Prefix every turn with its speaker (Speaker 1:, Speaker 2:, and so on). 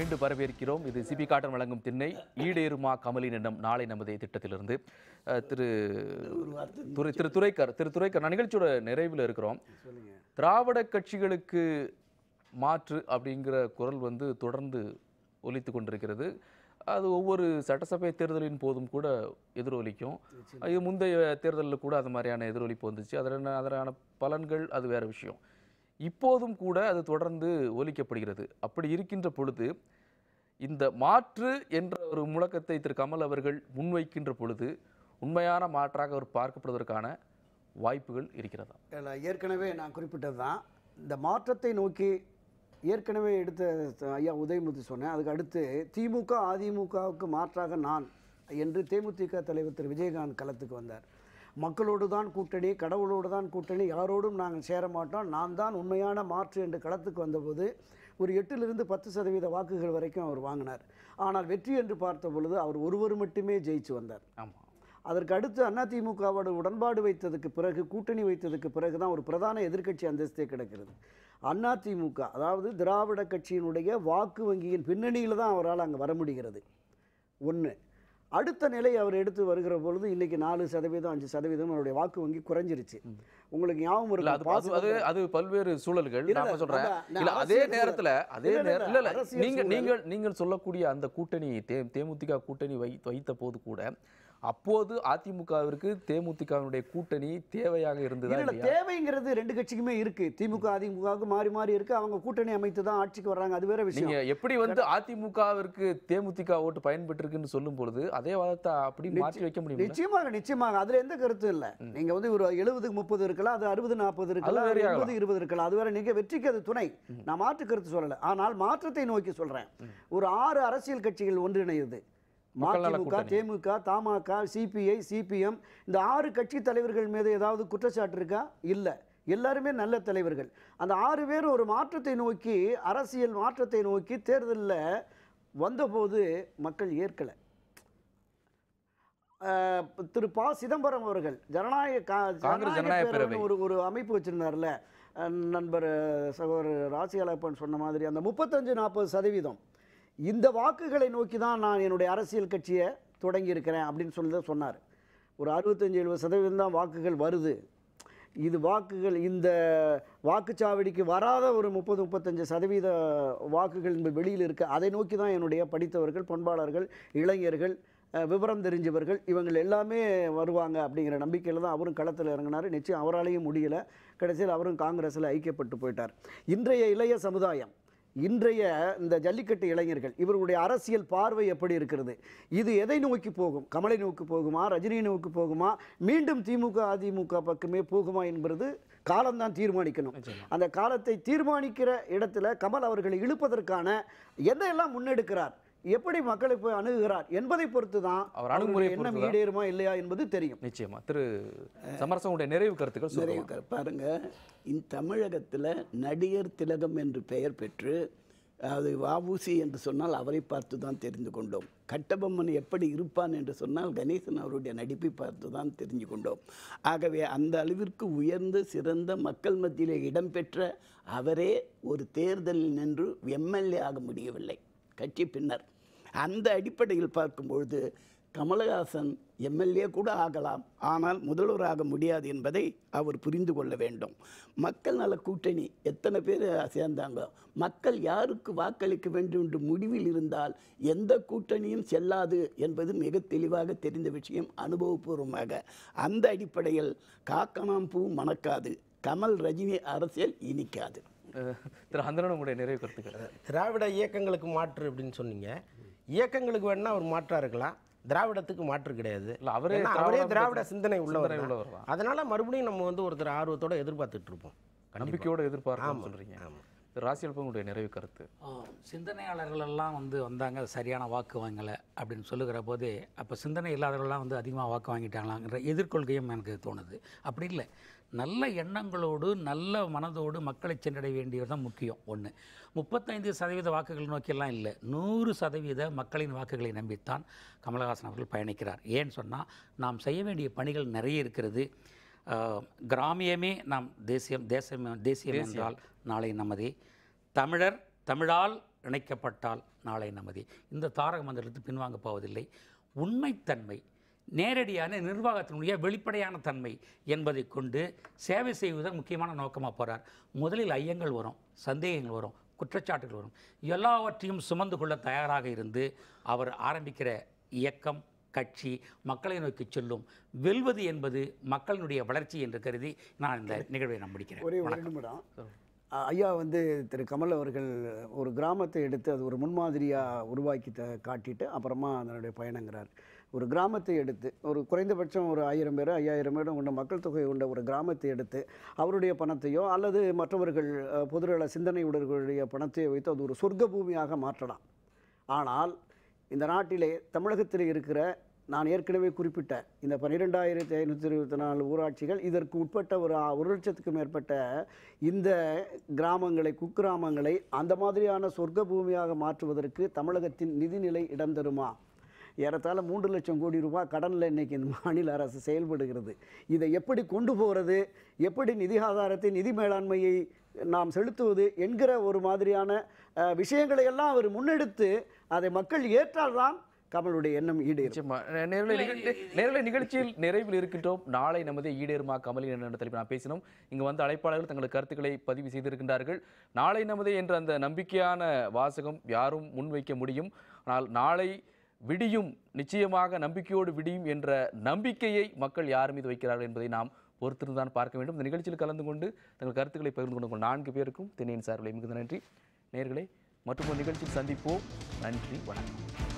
Speaker 1: மீண்டும் வரவேற்கிறோம் இது சிபி காட்டன் வழங்கும் திண்ணை ஈடேறுமா கமலின் எண்ணம் நாளை நமதே திட்டத்திலிருந்து அஹ், திரு துரை திரு துரைக்கர் திரு துரைக்கர் நான் நிகழ்ச்சியோட நிறைவில் இருக்கிறோம் திராவிட கட்சிகளுக்கு மாற்று அப்படிங்கிற குரல் வந்து தொடர்ந்து ஒலித்து கொண்டிருக்கிறது அது ஒவ்வொரு சட்டசபை தேர்தலின் போதும் கூட எதிரொலிக்கும் இது முந்தைய தேர்தலில் கூட அது மாதிரியான எதிரொலிப்பு வந்துச்சு அதன அதனான பலன்கள் அது வேற விஷயம் இப்போதும் கூட அது தொடர்ந்து ஒலிக்கப்படுகிறது அப்படி இருக்கின்ற பொழுது இந்த மாற்று என்ற ஒரு முழக்கத்தை திரு கமல் அவர்கள் முன்வைக்கின்ற பொழுது உண்மையான மாற்றாக அவர் பார்க்கப்படுவதற்கான வாய்ப்புகள் இருக்கிறதா
Speaker 2: இல்லை ஏற்கனவே நான் குறிப்பிட்டது தான் இந்த மாற்றத்தை நோக்கி ஏற்கனவே எடுத்த த- ஐயா உதயமுத்து சொன்னேன் அதுக்கு அடுத்து திமுக அதிமுகவுக்கு மாற்றாக நான் என்று தேமுதிக தலைவர் திரு விஜயகாந்த் களத்துக்கு வந்தார் மக்களோடு தான் கூட்டணி கடவுளோடு தான் கூட்டணி யாரோடும் நாங்கள் சேர மாட்டோம் நான் தான் உண்மையான மாற்று என்று களத்துக்கு வந்தபோது ஒரு எட்டிலிருந்து பத்து சதவீத வாக்குகள் வரைக்கும் அவர் வாங்கினார் ஆனால் வெற்றி என்று பார்த்த பொழுது அவர் ஒருவர் மட்டுமே ஜெயிச்சு வந்தார்
Speaker 1: ஆமாம்
Speaker 2: அதற்கு அடுத்து அதிமுகவோட உடன்பாடு வைத்ததுக்கு பிறகு கூட்டணி வைத்ததுக்கு பிறகு தான் ஒரு பிரதான எதிர்க்கட்சி அந்தஸ்தே கிடைக்கிறது அதிமுக அதாவது திராவிட கட்சியினுடைய வாக்கு வங்கியின் பின்னணியில் தான் அவரால் அங்கே வர முடிகிறது ஒன்று அடுத்த நிலை அவர் எடுத்து வருகிற பொழுது இன்னைக்கு நாலு சதவீதம் அஞ்சு சதவீதம் அவருடைய வாக்கு வங்கி குறைஞ்சிருச்சு உங்களுக்கு ஞாபகம்
Speaker 1: இல்ல
Speaker 2: இருக்கு
Speaker 1: அது அது அது அது பல்வேறு சூழல்கள்
Speaker 2: இல்ல,
Speaker 1: நான் சொல்றேன்
Speaker 2: அதான், நான்
Speaker 1: இல்ல அதே
Speaker 2: அரசியல்
Speaker 1: நேரத்துல
Speaker 2: சூழல்.
Speaker 1: அதே
Speaker 2: இல்ல, இல்ல,
Speaker 1: நேரம் இல்ல இல்ல
Speaker 2: அரசியல்
Speaker 1: நீங்க
Speaker 2: சூழல்.
Speaker 1: நீங்கள் நீங்கள் சொல்லக்கூடிய அந்த கூட்டணி தே தேமுதிக கூட்டணி வை வைத்த போது கூட அப்போது அதிமுகவிற்கு தேமுதிகவினுடைய கூட்டணி தேவையாக இருந்ததா
Speaker 2: இல்ல
Speaker 1: இல்லையா
Speaker 2: தேவைங்கிறது ரெண்டு கட்சிக்குமே இருக்கு திமுக அதிமுகவுக்கு மாறி மாறி இருக்கு அவங்க கூட்டணி அமைத்து தான் ஆட்சிக்கு வர்றாங்க அது வேற விஷயம்
Speaker 1: நீங்க எப்படி வந்து அதிமுகவிற்கு தேமுதிக ஓட்டு பயன்பெற்றிருக்குன்னு சொல்லும் பொழுது அதே வாதத்தை அப்படி மாற்றி வைக்க முடியும்
Speaker 2: நிச்சயமாக நிச்சயமாக அதுல எந்த கருத்தும் இல்ல நீங்க வந்து ஒரு எழுபதுக்கு முப்பது இருக்கலாம் அது அறுபது நாற்பது இருக்கலாம்
Speaker 1: அது
Speaker 2: அது
Speaker 1: வேறையா
Speaker 2: எண்பது இருபது இருக்கலாம் அது வேற நீங்க வெற்றிக்கு அது துணை நான் மாற்று கருத்து சொல்லல ஆனால் மாற்றத்தை நோக்கி சொல்றேன் ஒரு ஆறு அரசியல் கட்சிகள் ஒன்றிணையுது
Speaker 1: மக்கள் நல
Speaker 2: மதிமுக
Speaker 1: கூட்டணி.
Speaker 2: தேமுக தமாக சிபிஐ சிபிஎம் இந்த ஆறு கட்சி தலைவர்கள் மீது ஏதாவது குற்றச்சாட்டு இருக்கா இல்ல எல்லாருமே நல்ல தலைவர்கள் அந்த ஆறு பேர் ஒரு மாற்றத்தை நோக்கி அரசியல் மாற்றத்தை நோக்கி தேர்தலில் வந்தபோது மக்கள் ஏற்கலை அஹ், திரு ப சிதம்பரம் அவர்கள் ஜனநாயக கா-
Speaker 1: காங்கிரஸ் ஜனநாயக
Speaker 2: பேரவைன்னு
Speaker 1: பேரவை.
Speaker 2: ஒரு ஒரு அமைப்பு வச்சிருந்தார்ல அஹ், நண்பர் அஹ், சகோதரர் ராசியாலப்பன் சொன்ன மாதிரி அந்த முப்பத்தஞ்சு நாற்பது சதவீதம் இந்த வாக்குகளை நோக்கி தான் நான் என்னுடைய அரசியல் கட்சியை தொடங்கி இருக்கிறேன் அப்படின்னு சொல்லி தான் சொன்னார் ஒரு அறுபத்தஞ்சு எழுபது சதவீதம் தான் வாக்குகள் வருது இது வாக்குகள் இந்த வாக்குச்சாவடிக்கு வராத ஒரு முப்பது முப்பத்தஞ்சு சதவீத வாக்குகள் இந்த வெளியில் இருக்கு அதை நோக்கி தான் என்னுடைய படித்தவர்கள் பண்பாளர்கள் இளைஞர்கள் அஹ், விவரம் தெரிஞ்சவர்கள் இவங்க எல்லாமே வருவாங்க அப்படிங்கிற நம்பிக்கையில் தான் அவரும் களத்தில் இறங்கினார் நிச்சயம் அவராலையும் முடியல கடைசியில் அவரும் காங்கிரஸில் ஐக்கியப்பட்டு போயிட்டார் இன்றைய இளைய சமுதாயம் இன்றைய இந்த ஜல்லிக்கட்டு இளைஞர்கள் இவர்களுடைய அரசியல் பார்வை எப்படி இருக்கிறது இது எதை நோக்கி போகும் கமலை நோக்கி போகுமா ரஜினியை நோக்கி போகுமா மீண்டும் திமுக அதிமுக பக்கமே போகுமா என்பது காலம்தான் தீர்மானிக்கணும் அந்த காலத்தை தீர்மானிக்கிற இடத்துல கமல் அவர்களை இழுப்பதற்கான எதையெல்லாம் முன்னெடுக்கிறார் எப்படி மக்களை போய் அணுகுகிறார் என்பதை பொறுத்து தான்
Speaker 1: அவர் அணுகுமுறையை
Speaker 2: அவருடைய எண்ணம்
Speaker 1: பொறுத்து தான்.
Speaker 2: ஈடேறுமா இல்லையா என்பது தெரியும்
Speaker 1: நிச்சயமா திரு சமரசனுடைய நிறைவு கருத்துக்கள்
Speaker 3: நிறைய
Speaker 1: சொல்லுங்க
Speaker 3: கரு- பாருங்க இந்த தமிழகத்தில் நடிகர் திலகம் என்று பெயர் பெற்று அது வஉசி என்று சொன்னால் அவரை பார்த்து தான் தெரிந்து கொண்டோம் கட்டபொம்மன் எப்படி இருப்பான் என்று சொன்னால் கணேசன் அவருடைய நடிப்பை பார்த்து தான் தெரிந்து கொண்டோம் ஆகவே அந்த அளவிற்கு உயர்ந்த சிறந்த மக்கள் மத்தியிலே இடம்பெற்ற அவரே ஒரு தேர்தலில் நின்று எம்எல்ஏ ஆக முடியவில்லை கட்சி பின்னர் அந்த அடிப்படையில் பார்க்கும்பொழுது கமலஹாசன் எம்எல்ஏ கூட ஆகலாம் ஆனால் முதல்வராக முடியாது என்பதை அவர் புரிந்து கொள்ள வேண்டும் மக்கள் நல கூட்டணி எத்தனை பேர் சேர்ந்தாங்க மக்கள் யாருக்கு வாக்களிக்க வேண்டும் என்று முடிவில் இருந்தால் எந்த கூட்டணியும் செல்லாது என்பது மிக தெளிவாக தெரிந்த விஷயம் அனுபவபூர்வமாக அந்த அடிப்படையில் காக்கணாம் பூ மணக்காது கமல் ரஜினி அரசியல் இனிக்காது
Speaker 1: அஹ், திரு அந்தரன் உங்களுடைய நிறைவு கருத்துக்கள்
Speaker 4: திராவிட இயக்கங்களுக்கு மாற்று அப்படின்னு சொன்னீங்க இயக்கங்களுக்கு வேணா ஒரு மாற்றா இருக்கலாம் திராவிடத்துக்கு மாற்று கிடையாது
Speaker 1: இல்ல, அவரே
Speaker 4: ஏன்னா
Speaker 1: திராவிட
Speaker 4: அவரே திராவிட சிந்தனை உள்ளவர்
Speaker 1: சிந்தனை
Speaker 4: தான்.
Speaker 1: உள்ளவர் தான்.
Speaker 4: அதனால மறுபடியும் நம்ம வந்து ஒருத்தர் ஆர்வத்தோட எதிர்பார்த்துட்டு இருப்போம் கண்டிப்பா.
Speaker 1: நம்பிக்கையோட எதிர்பார்க்கலாம்
Speaker 4: ஆமா,
Speaker 1: சொல்றீங்க
Speaker 4: ஆமா.
Speaker 1: திரு ராசியல்பன் உங்களுடைய நிறைவு கருத்து
Speaker 5: ஆ, சிந்தனையாளர்கள் எல்லாம் வந்து வந்தாங்க அது சரியான வாக்கு வாங்கலை அப்படின்னு சொல்லுகிற போது அப்போ சிந்தனை இல்லாதவர்கள்லாம் வந்து அதிகமாக வாக்கு வாங்கிட்டாங்களாங்கிற எதிர்கொள்கையும் எனக்கு தோணுது அப்படி இல்லை நல்ல எண்ணங்களோடு நல்ல மனதோடு மக்களை சென்றடைய வேண்டியது தான் முக்கியம் ஒன்று முப்பத்தைந்து சதவீத வாக்குகள் நோக்கியெல்லாம் இல்லை நூறு சதவீத மக்களின் வாக்குகளை நம்பித்தான் கமலஹாசன் அவர்கள் பயணிக்கிறார் ஏன்னு சொன்னால் நாம் செய்ய வேண்டிய பணிகள் நிறைய இருக்கிறது ஆஹ், கிராமியமே நாம் தேசியம் தேசம் தேசியம் என்றால் நாளை நமதே தமிழர் தமிழால் இணைக்கப்பட்டால் நாளை நமதி இந்த தாரக மந்திரத்தை பின்வாங்க போவதில்லை உண்மைத்தன்மை நேரடியான நிர்வாகத்தினுடைய வெளிப்படையான தன்மை என்பதை கொண்டு சேவை செய்வதன் முக்கியமான நோக்கமாக போகிறார் முதலில் ஐயங்கள் வரும் சந்தேகங்கள் வரும் குற்றச்சாட்டுகள் வரும் எல்லாவற்றையும் சுமந்து கொள்ள தயாராக இருந்து அவர் ஆரம்பிக்கிற இயக்கம் கட்சி மக்களை நோக்கி செல்லும் வெல்வது என்பது மக்களினுடைய வளர்ச்சி என்று கருதி நான் இந்த நிகழ்வை நான் முடிக்கிறேன்
Speaker 2: ஒரே ஒரு நிமிடம் அ- ஐயா வந்து திரு கமல் அவர்கள் ஒரு கிராமத்தை எடுத்து அது ஒரு முன்மாதிரியாக உருவாக்கி த காட்டிட்டு அப்புறமா அதனுடைய பயணங்கிறார் ஒரு கிராமத்தை எடுத்து ஒரு குறைந்தபட்சம் ஒரு ஆயிரம் பேர் ஐயாயிரம் பேர் கொண்ட மக்கள் தொகை கொண்ட ஒரு கிராமத்தை எடுத்து அவருடைய பணத்தையோ அல்லது மற்றவர்கள் அ, பொதுநல சிந்தனை உடர்களுடைய பணத்தையோ வைத்து அது ஒரு சொர்க்க பூமியாக மாற்றலாம் ஆனால் இந்த நாட்டிலே தமிழகத்தில் இருக்கிற நான் ஏற்கனவே குறிப்பிட்ட இந்த பன்னிரெண்டாயிரத்தி ஐநூற்றி இருபத்தி நாலு ஊராட்சிகள் இதற்கு உட்பட்ட ஒரு ஆ- ஒரு லட்சத்துக்கு மேற்பட்ட இந்த கிராமங்களை குக்கிராமங்களை அந்த மாதிரியான சொர்க்க பூமியாக மாற்றுவதற்கு தமிழகத்தின் நிதிநிலை இடம் தருமா ஏறத்தாழ மூன்று லட்சம் கோடி ரூபாய் கடனில் இன்னைக்கு இந்த மாநில அரசு செயல்படுகிறது இதை எப்படி கொண்டு போகிறது எப்படி நிதி ஆதாரத்தை நிதி மேலாண்மையை நாம் செலுத்துவது என்கிற ஒரு மாதிரியான அஹ், விஷயங்களை எல்லாம் அவர் முன்னெடுத்து அதை மக்கள் ஏற்றால்தான் கமலுடைய எண்ணம் ஈடேறும்
Speaker 1: நிச்சயமா நே- நேரலை நிகழ்ச்சி நேரலை நிகழ்ச்சியில் நிறைவில் இருக்கின்றோம் நாளை நமது ஈடேறுமா கமலி என்ற தலைப்பு நான் பேசினோம் இங்கு வந்த அழைப்பாளர்கள் தங்கள் கருத்துக்களை பதிவு செய்திருக்கின்றார்கள் நாளை நமது என்ற அந்த நம்பிக்கையான வாசகம் யாரும் முன்வைக்க முடியும் ஆனால் நாளை விடியும் நிச்சயமாக நம்பிக்கையோடு விடியும் என்ற நம்பிக்கையை மக்கள் யார் மீது வைக்கிறார்கள் என்பதை நாம் பொறுத்திருந்தான் பார்க்க வேண்டும் இந்த நிகழ்ச்சியில் கலந்து கொண்டு தங்கள் கருத்துக்களை பகிர்ந்து கொண்டு உங்கள் நான்கு பேருக்கும் திணையின் சார்பில் மிகுந்த நன்றி நேயர்களே மற்றும் ஒரு நிகழ்ச்சியில் சந்திப்போம் நன்றி வணக்கம்